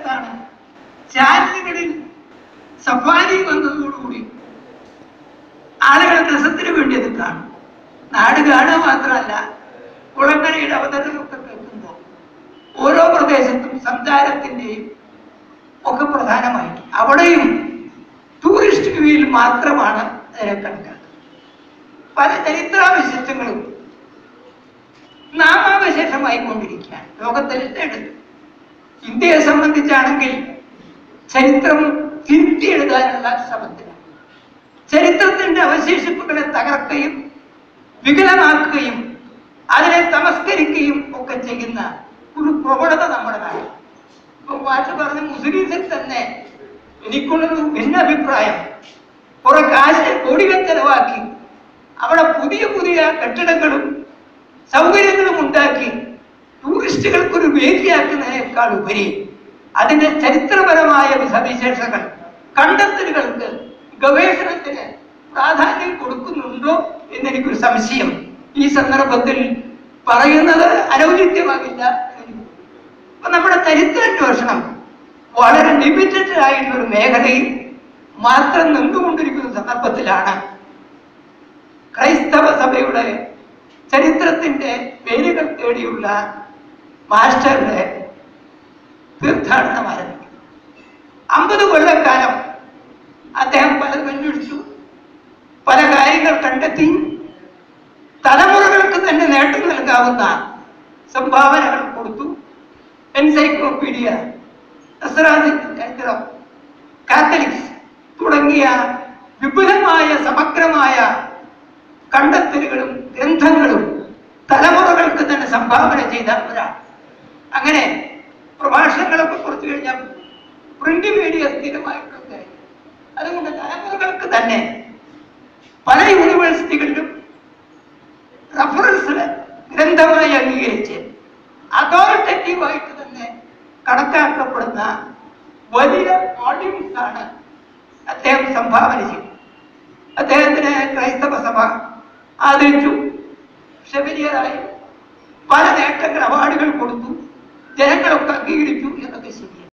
എന്താണ് ചാനലുകളിൽ സഫാരി വന്നതോടുകൂടി ആളുകൾ രസത്തിന് വേണ്ടി അത് കാണും നാട് കാണുക മാത്രമല്ല കുളങ്ങരയുടെ അവതരണമൊക്കെ കേൾക്കുമ്പോൾ ഓരോ പ്രദേശത്തും സഞ്ചാരത്തിന്റെയും ഒക്കെ പ്രധാനമായിട്ട് അവിടെയും ടൂറിസ്റ്റ് വ്യൂവിൽ മാത്രമാണ് അതിനെ കണക്കാക്കുന്നത് പല ചരിത്രാവശിഷ്ടങ്ങളും നാമാവശേഷമായി കൊണ്ടിരിക്കുകയാണ് ലോകത്തെല്ലായിടത്തും ഇന്ത്യയെ സംബന്ധിച്ചാണെങ്കിൽ ചരിത്രം തിരുത്തി എഴുതാനുള്ള ശ്രമത്തിലാണ് ചരിത്രത്തിന്റെ അവശേഷിപ്പുകളെ തകർക്കുകയും വികലമാക്കുകയും അതിനെ തമസ്കരിക്കുകയും ഒക്കെ ചെയ്യുന്ന ഒരു പ്രവണത നമ്മുടെ നാട്ടിൽ ഇപ്പൊ മാഷ് പറഞ്ഞ മുസ്ലിംസിൽ തന്നെ എനിക്കുള്ളൊരു ഭിന്നാഭിപ്രായം കുറെ കാശ് കോടികൾ ചെലവാക്കി അവിടെ പുതിയ പുതിയ കെട്ടിടങ്ങളും സൗകര്യങ്ങളും ഉണ്ടാക്കി ടൂറിസ്റ്റുകൾക്കൊരു വേദിയാക്കുന്നതിനേക്കാൾ ഉപരി അതിന്റെ ചരിത്രപരമായ സവിശേഷതകൾ കണ്ടെത്തലുകൾക്ക് ഗവേഷണത്തിന് പ്രാധാന്യം കൊടുക്കുന്നുണ്ടോ എന്നെനിക്കൊരു സംശയം ഈ സന്ദർഭത്തിൽ പറയുന്നത് അനൗചിത്യമാകില്ല എന്ന് അപ്പൊ നമ്മുടെ ചരിത്രാന്വേഷണം വളരെ ലിമിറ്റഡ് ആയിട്ടുള്ള ഒരു മേഖലയിൽ മാത്രം നിന്നുകൊണ്ടിരിക്കുന്ന സന്ദർഭത്തിലാണ് ക്രൈസ്തവ സഭയുടെ ചരിത്രത്തിന്റെ പേരുകൾ തേടിയുള്ള മാസ്റ്ററുടെ തീർത്ഥാടനം ആരംഭിക്കും അമ്പത് കൊല്ലക്കാലം അദ്ദേഹം പലതും അന്വേഷിച്ചു പല കാര്യങ്ങൾ കണ്ടെത്തി തലമുറകൾക്ക് തന്നെ നേട്ടം നൽകാവുന്ന സംഭാവനകൾ കൊടുത്തു എൻസൈക്ലോപീഡിയ നസ്രാനി ചരിത്രം കാത്തലിക്സ് തുടങ്ങിയ വിപുലമായ സമഗ്രമായ കണ്ടെത്തലുകളും ഗ്രന്ഥങ്ങളും തലമുറകൾക്ക് തന്നെ സംഭാവന ചെയ്ത ഒരാൾ അങ്ങനെ പ്രഭാഷണങ്ങളൊക്കെ കുറച്ചു കഴിഞ്ഞാൽ പ്രിന്റ് മീഡിയ സ്ഥിരമായിട്ടൊക്കെ അതുകൊണ്ട് തലമുറകൾക്ക് തന്നെ പല യൂണിവേഴ്സിറ്റികളിലും റഫറൻസ് ഗ്രന്ഥമായി അംഗീകരിച്ച് അതോറിറ്റേറ്റീവ് ആയിട്ട് തന്നെ കണക്കാക്കപ്പെടുന്ന വലിയ ഓഡിയൻസ് ആണ് അദ്ദേഹം സംഭാവന ചെയ്തത് അദ്ദേഹത്തിന് ക്രൈസ്തവ സഭ ആദരിച്ചു ഷെബലിയറായി പല നേട്ടങ്ങൾ അവാർഡുകൾ കൊടുത്തു ജനങ്ങളൊക്കെ അംഗീകരിച്ചു എന്നൊക്കെ ശരി